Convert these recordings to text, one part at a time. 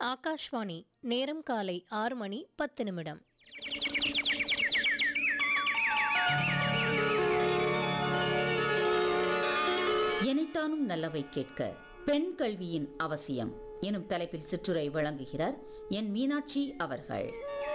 ஆகாஷ்வாணி நேரம் காலை ஆறு மணி பத்து நிமிடம் எனைத்தானும் நல்லவை கேட்க பெண் கல்வியின் அவசியம் எனும் தலைப்பில் சிற்றுரை வழங்குகிறார் என் மீனாட்சி அவர்கள்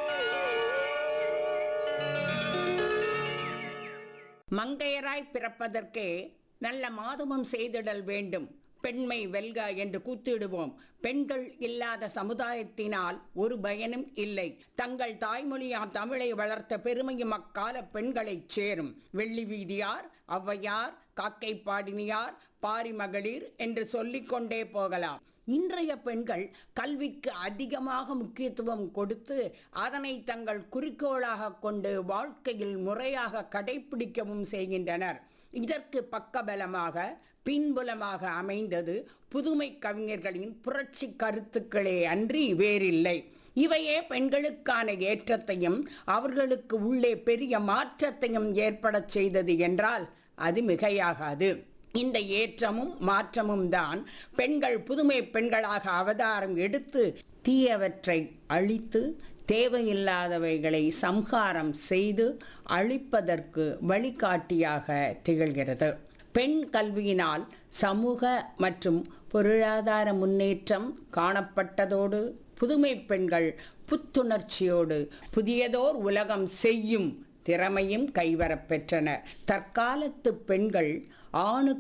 மங்கையராய் பிறப்பதற்கே நல்ல மாதவம் செய்திடல் வேண்டும் பெண்மை வெல்க என்று கூத்திடுவோம் பெண்கள் இல்லாத சமுதாயத்தினால் ஒரு பயனும் இல்லை தங்கள் தாய்மொழியாம் தமிழை வளர்த்த பெருமையும் அக்கால பெண்களைச் சேரும் வெள்ளி வீதியார் ஔவையார் காக்கை பாடினியார் பாரிமகளிர் என்று சொல்லிக்கொண்டே போகலாம் இன்றைய பெண்கள் கல்விக்கு அதிகமாக முக்கியத்துவம் கொடுத்து அதனை தங்கள் குறிக்கோளாக கொண்டு வாழ்க்கையில் முறையாக கடைபிடிக்கவும் செய்கின்றனர் இதற்கு பக்கபலமாக பின்புலமாக அமைந்தது புதுமை கவிஞர்களின் புரட்சி கருத்துக்களே அன்றி வேறில்லை இவையே பெண்களுக்கான ஏற்றத்தையும் அவர்களுக்கு உள்ளே பெரிய மாற்றத்தையும் ஏற்படச் செய்தது என்றால் அது மிகையாகாது இந்த ஏற்றமும் மாற்றமும் தான் பெண்கள் புதுமை பெண்களாக அவதாரம் எடுத்து தீயவற்றை அழித்து தேவையில்லாதவைகளை சம்ஹாரம் செய்து அழிப்பதற்கு வழிகாட்டியாக திகழ்கிறது பெண் கல்வியினால் சமூக மற்றும் பொருளாதார முன்னேற்றம் காணப்பட்டதோடு புதுமை பெண்கள் புத்துணர்ச்சியோடு புதியதோர் உலகம் செய்யும் திறமையும் கைவரப் பெற்றனர் தற்காலத்து பெண்கள் ஆணுக்கு